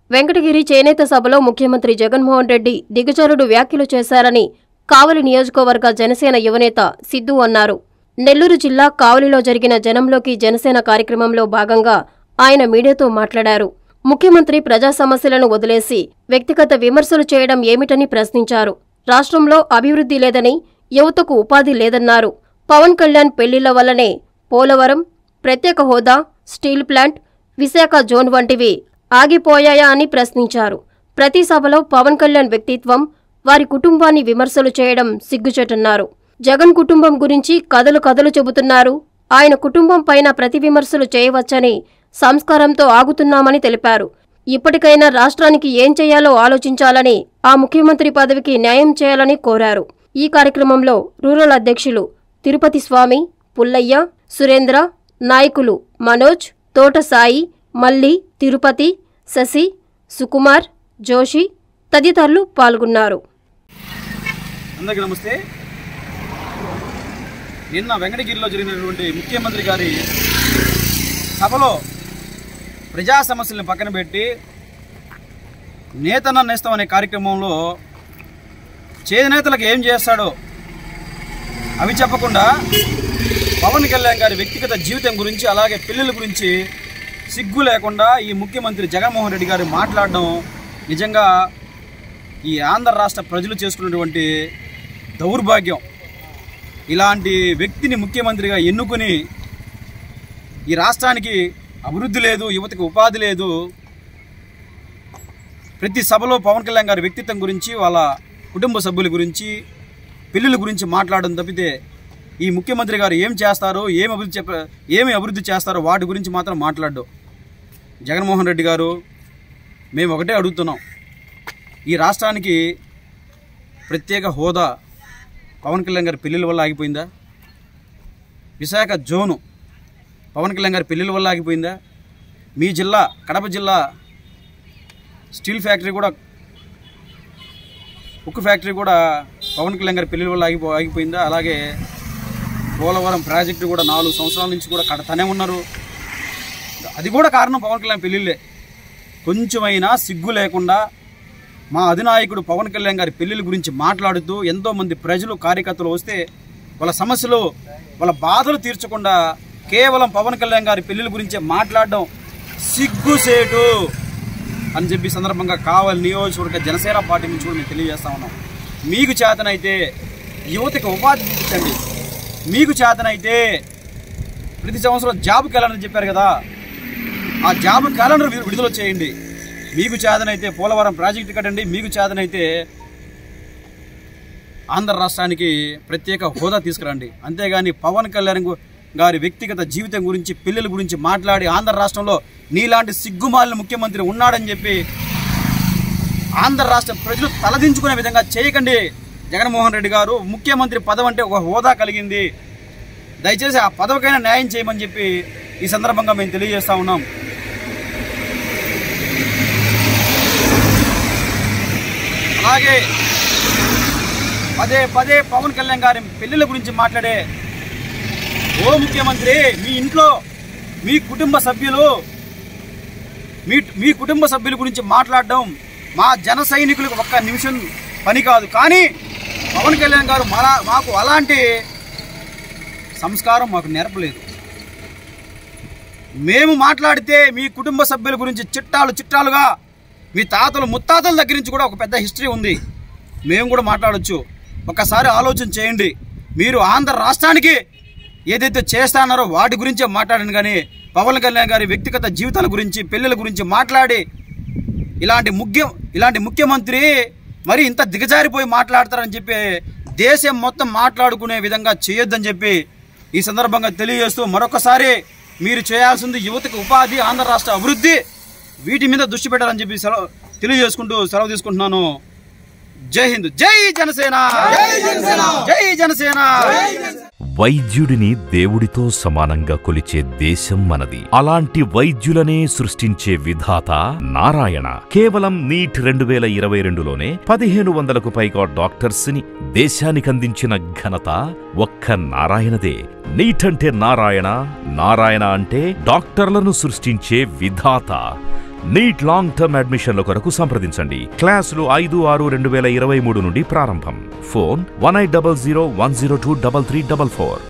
వెంకటగిరి చేనేత సభలో ముఖ్యమంత్రి జగన్మోహన్ రెడ్డి దిగజారుడు వ్యాఖ్యలు చేశారని కావలి నియోజకవర్గ జనసేన యువనేత సిద్ధు అన్నారు నెల్లూరు జిల్లా కావలిలో జరిగిన జనంలోకి జనసేన కార్యక్రమంలో భాగంగా ఆయన మీడియాతో మాట్లాడారు ముఖ్యమంత్రి ప్రజా సమస్యలను వదిలేసి వ్యక్తిగత విమర్శలు చేయడం ఏమిటని ప్రశ్నించారు రాష్ట్రంలో అభివృద్ధి లేదని యువతకు ఉపాధి లేదన్నారు పవన్ కళ్యాణ్ పెళ్లిళ్ల వల్లనే పోలవరం ప్రత్యేక హోదా స్టీల్ ప్లాంట్ విశాఖ జోన్ వంటివి ఆగిపోయాయా అని ప్రశ్నించారు ప్రతి సభలో పవన్ కళ్యాణ్ వ్యక్తిత్వం వారి కుటుంబాన్ని విమర్శలు చేయడం సిగ్గుచేటన్నారు జగన్ కుటుంబం గురించి కథలు కథలు చెబుతున్నారు ఆయన కుటుంబం పైన ప్రతి విమర్శలు చేయవచ్చని సంస్కారంతో ఆగుతున్నామని తెలిపారు ఇప్పటికైనా రాష్ట్రానికి ఏం చేయాలో ఆలోచించాలని ఆ ముఖ్యమంత్రి పదవికి న్యాయం చేయాలని కోరారు ఈ కార్యక్రమంలో రూరల్ అధ్యక్షులు తిరుపతి స్వామి పుల్లయ్య సురేంద్ర నాయకులు మనోజ్ తోట సాయి మల్లి తిరుపతి శశి సుకుమార్ జోషి తదితరులు పాల్గొన్నారు అందరికీ నమస్తే నిన్న వెంకటగిరిలో జరిగినటువంటి ముఖ్యమంత్రి గారి సభలో ప్రజా సమస్యలను పక్కన పెట్టి నేతన్న నేస్తం అనే కార్యక్రమంలో చేనేతలకు ఏం చేస్తాడో అవి చెప్పకుండా పవన్ కళ్యాణ్ గారి వ్యక్తిగత జీవితం గురించి అలాగే పిల్లల గురించి సిగ్గు లేకుండా ఈ ముఖ్యమంత్రి జగన్మోహన్ రెడ్డి గారు మాట్లాడడం నిజంగా ఈ ఆంధ్ర రాష్ట్ర ప్రజలు చేసుకున్నటువంటి దౌర్భాగ్యం ఇలాంటి వ్యక్తిని ముఖ్యమంత్రిగా ఎన్నుకొని ఈ రాష్ట్రానికి అభివృద్ధి లేదు యువతకి ఉపాధి లేదు ప్రతి సభలో పవన్ కళ్యాణ్ గారి వ్యక్తిత్వం గురించి వాళ్ళ కుటుంబ సభ్యుల గురించి పిల్లల గురించి మాట్లాడడం తప్పితే ఈ ముఖ్యమంత్రి గారు ఏం చేస్తారో ఏం అభివృద్ధి చెప్ప ఏమి అభివృద్ధి చేస్తారో వాటి గురించి మాత్రం మాట్లాడు జగన్మోహన్ రెడ్డి గారు మేము ఒకటే అడుగుతున్నాం ఈ రాష్ట్రానికి ప్రత్యేక హోదా పవన్ కళ్యాణ్ గారి పెళ్ళిళ్ళ వల్ల ఆగిపోయిందా విశాఖ జోను పవన్ కళ్యాణ్ గారి పెళ్ళిళ్ళ వల్ల ఆగిపోయిందా మీ జిల్లా కడప జిల్లా స్టీల్ ఫ్యాక్టరీ కూడా ఉక్కు ఫ్యాక్టరీ కూడా పవన్ కళ్యాణ్ గారి పెళ్ళిళ్ళ వల్ల ఆగిపో ఆగిపోయిందా అలాగే పోలవరం ప్రాజెక్టు కూడా నాలుగు సంవత్సరాల నుంచి కూడా కడతానే ఉన్నారు అది కూడా కారణం పవన్ కళ్యాణ్ పెళ్ళిళ్ళే కొంచెమైనా సిగ్గు లేకుండా మా అధినాయకుడు పవన్ కళ్యాణ్ గారి పెళ్లిళ్ళ గురించి మాట్లాడుతూ ఎంతోమంది ప్రజలు కార్యకర్తలు వస్తే వాళ్ళ సమస్యలు వాళ్ళ బాధలు తీర్చకుండా కేవలం పవన్ కళ్యాణ్ గారి పెళ్లిళ్ళ గురించే మాట్లాడడం సిగ్గుసేటు అని చెప్పి ఈ సందర్భంగా కావాలి నియోజకవర్గ జనసేన పార్టీ నుంచి కూడా మేము తెలియజేస్తా ఉన్నాం మీకు చేతనైతే యువతకి ఉపాధి చూపించండి మీకు చేతనైతే ప్రతి సంవత్సరం జాబ్ క్యాలెండర్ చెప్పారు కదా ఆ జాబ్ క్యాలెండర్ విడు- విడుదల చేయండి మీకు చేతనైతే పోలవరం ప్రాజెక్టు కట్టండి మీకు చేతనైతే ఆంధ్ర రాష్ట్రానికి ప్రత్యేక హోదా తీసుకురండి అంతేగాని పవన్ కళ్యాణ్ గు- గారి వ్యక్తిగత జీవితం గురించి పిల్లల గురించి మాట్లాడి ఆంధ్ర రాష్ట్రంలో నీలాంటి సిగ్గుమాలిన ముఖ్యమంత్రి ఉన్నాడని చెప్పి ఆంధ్ర రాష్ట్ర ప్రజలు తలదించుకునే విధంగా చేయకండి జగన్మోహన్ రెడ్డి గారు ముఖ్యమంత్రి పదవి అంటే ఒక హోదా కలిగింది దయచేసి ఆ పదవికైనా న్యాయం చేయమని చెప్పి ఈ సందర్భంగా మేము తెలియజేస్తా ఉన్నాం అలాగే పదే పదే పవన్ కళ్యాణ్ గారి పెళ్లిళ్ళ గురించి మాట్లాడే ఓ ముఖ్యమంత్రి మీ ఇంట్లో మీ కుటుంబ సభ్యులు మీ మీ కుటుంబ సభ్యుల గురించి మాట్లాడడం మా జన సైనికులకు ఒక్క నిమిషం పని కాదు కానీ పవన్ కళ్యాణ్ గారు మరా మాకు అలాంటి సంస్కారం మాకు నేర్పలేదు మేము మాట్లాడితే మీ కుటుంబ సభ్యుల గురించి చిట్టాలు చిట్టాలుగా మీ తాతలు ముత్తాతల దగ్గర నుంచి కూడా ఒక పెద్ద హిస్టరీ ఉంది మేము కూడా మాట్లాడొచ్చు ఒక్కసారి ఆలోచన చేయండి మీరు ఆంధ్ర రాష్ట్రానికి ఏదైతే చేస్తానారో వాటి గురించే మాట్లాడండి కానీ పవన్ కళ్యాణ్ గారి వ్యక్తిగత జీవితాల గురించి పెళ్ళిళ్ళ గురించి మాట్లాడి ఇలాంటి ముఖ్య ఇలాంటి ముఖ్యమంత్రి మరి ఇంత దిగజారిపోయి మాట్లాడతారని చెప్పి దేశం మొత్తం మాట్లాడుకునే విధంగా చేయొద్దని చెప్పి ఈ సందర్భంగా తెలియజేస్తూ మరొకసారి మీరు చేయాల్సింది యువతకు ఉపాధి ఆంధ్ర రాష్ట్ర అభివృద్ధి వీటి మీద దృష్టి పెట్టాలని చెప్పి సెలవు తెలియజేసుకుంటూ సెలవు తీసుకుంటున్నాను జై హింద్ జై జనసేన జై జనసేన వైద్యుడిని దేవుడితో సమానంగా కొలిచే దేశం మనది అలాంటి వైద్యులనే సృష్టించే విధాత నారాయణ కేవలం నీట్ రెండు వేల ఇరవై రెండులోనే పదిహేను వందలకు పైగా డాక్టర్స్ ని దేశానికందించిన ఘనత ఒక్క నారాయణదే నీట్ అంటే నారాయణ నారాయణ అంటే డాక్టర్లను సృష్టించే విధాత నీట్ లాంగ్ టర్మ్ అడ్మిషన్ల కొరకు సంప్రదించండి క్లాసులు ఐదు ఆరు రెండు వేల ఇరవై మూడు నుండి ప్రారంభం phone one eight double zero one zero two double three double four